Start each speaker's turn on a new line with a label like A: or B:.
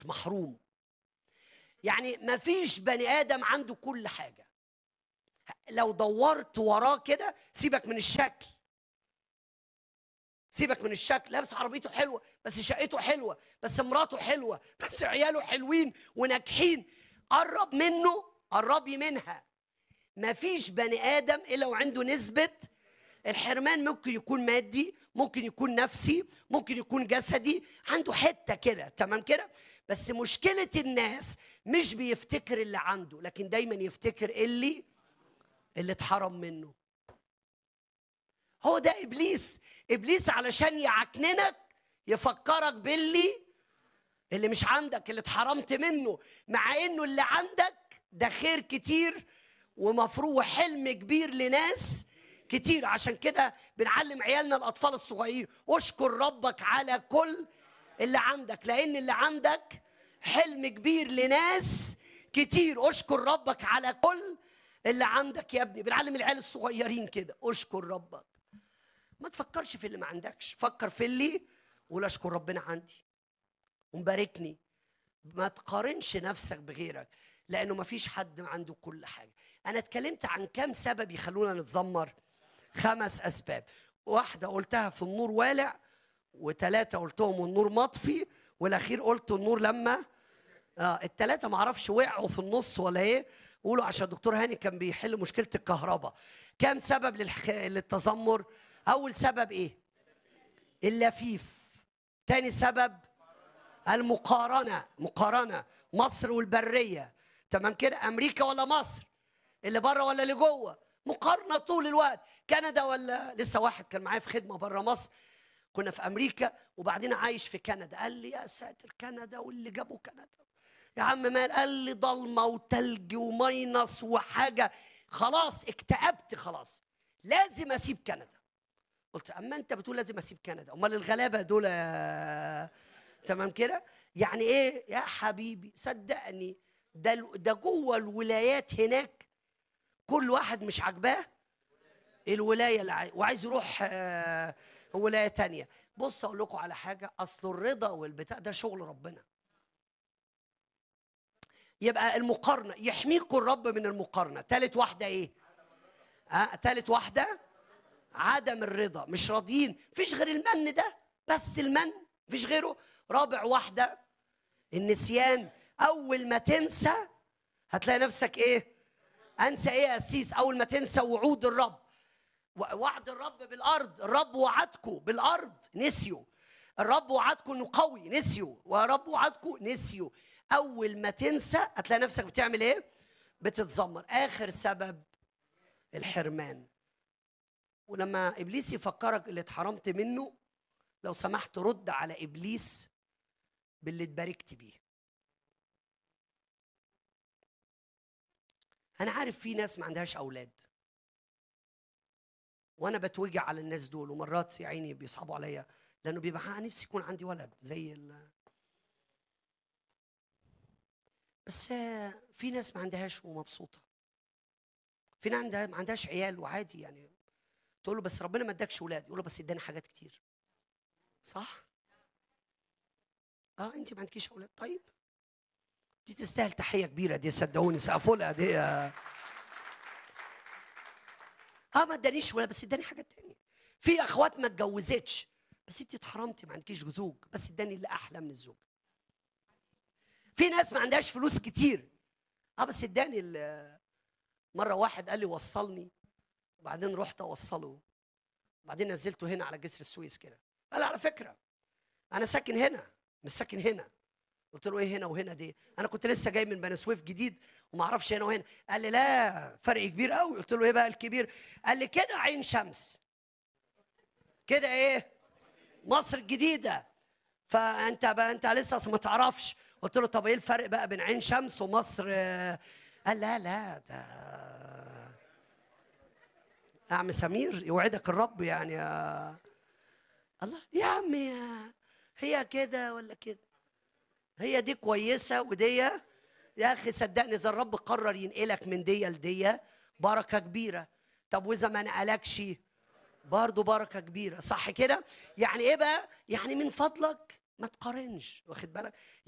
A: محروم يعني ما فيش بني ادم عنده كل حاجه لو دورت وراه كده سيبك من الشكل سيبك من الشكل لابس عربيته حلوه بس شقته حلوه بس مراته حلوه بس عياله حلوين وناجحين قرب منه قربي منها مفيش بني ادم الا وعنده نسبه الحرمان ممكن يكون مادي ممكن يكون نفسي ممكن يكون جسدي عنده حته كده تمام كده بس مشكله الناس مش بيفتكر اللي عنده لكن دايما يفتكر اللي اللي اتحرم منه هو ده ابليس ابليس علشان يعكننك يفكرك باللي اللي مش عندك اللي اتحرمت منه مع انه اللي عندك ده خير كتير ومفروض حلم كبير لناس كتير عشان كده بنعلم عيالنا الاطفال الصغيرين اشكر ربك على كل اللي عندك لان اللي عندك حلم كبير لناس كتير اشكر ربك على كل اللي عندك يا ابني بنعلم العيال الصغيرين كده اشكر ربك ما تفكرش في اللي ما عندكش فكر في اللي ولا اشكر ربنا عندي ومباركني ما تقارنش نفسك بغيرك لانه ما فيش حد عنده كل حاجه انا اتكلمت عن كم سبب يخلونا نتذمر خمس اسباب واحده قلتها في النور والع وثلاثه قلتهم والنور مطفي والاخير قلت النور لما اه الثلاثه ما اعرفش وقعوا في النص ولا ايه قولوا عشان الدكتور هاني كان بيحل مشكله الكهرباء كم سبب للح... للتذمر اول سبب ايه اللفيف تاني سبب المقارنه مقارنه مصر والبريه تمام كده امريكا ولا مصر اللي بره ولا اللي جوه مقارنه طول الوقت كندا ولا لسه واحد كان معايا في خدمه بره مصر كنا في امريكا وبعدين عايش في كندا قال لي يا ساتر كندا واللي جابوا كندا يا عم مال قال لي ضلمه وتلج وماينص وحاجه خلاص اكتئبت خلاص لازم اسيب كندا قلت اما انت بتقول لازم اسيب كندا امال الغلابه دول تمام كده يعني ايه يا حبيبي صدقني ده ده جوه الولايات هناك كل واحد مش عاجباه الولايه اللي عايز وعايز يروح آه ولايه تانية بص اقول لكم على حاجه اصل الرضا والبتاع ده شغل ربنا يبقى المقارنه يحميكم الرب من المقارنه ثالث واحده ايه ها ثالث واحده عدم الرضا مش راضيين مفيش غير المن ده بس المن مفيش غيره رابع واحده النسيان اول ما تنسى هتلاقي نفسك ايه انسى ايه يا اسيس اول ما تنسى وعود الرب وعد الرب بالارض الرب وعدكم بالارض نسيوا الرب وعدكم انه قوي نسيوا ورب وعدكم نسيوا اول ما تنسى هتلاقي نفسك بتعمل ايه بتتذمر اخر سبب الحرمان ولما ابليس يفكرك اللي اتحرمت منه لو سمحت رد على ابليس باللي اتباركت بيه انا عارف في ناس ما عندهاش اولاد وانا بتوجع على الناس دول ومرات يا عيني بيصعبوا عليا لانه بيبقى نفسي يكون عندي ولد زي ال بس في ناس ما عندهاش ومبسوطه في ناس عندها ما عندهاش عيال وعادي يعني تقول له بس ربنا ما ادكش ولاد يقول له بس اداني حاجات كتير صح اه انت ما عندكيش اولاد طيب دي تستاهل تحيه كبيره دي صدقوني سقفوا لها دي اه ما ادانيش ولا بس اداني حاجات تانية في اخوات ما اتجوزتش بس انت اتحرمتي ما عندكيش زوج بس اداني اللي احلى من الزوج في ناس ما عندهاش فلوس كتير اه بس اداني مره واحد قال لي وصلني وبعدين رحت اوصله وبعدين نزلته هنا على جسر السويس كده قال على فكره انا ساكن هنا مش ساكن هنا قلت له ايه هنا وهنا دي انا كنت لسه جاي من بني سويف جديد وما اعرفش هنا وهنا قال لي لا فرق كبير قوي قلت له ايه بقى الكبير قال لي كده عين شمس كده ايه مصر الجديده فانت بقى انت لسه ما تعرفش قلت له طب ايه الفرق بقى بين عين شمس ومصر قال لا لا ده يا عم سمير يوعدك الرب يعني يا الله يا عم يا هي كده ولا كده هي دي كويسه ودي يا اخي صدقني اذا الرب قرر ينقلك من دي لدي بركه كبيره طب واذا ما نقلكش برضه بركه كبيره صح كده يعني ايه بقى يعني من فضلك ما تقارنش واخد بالك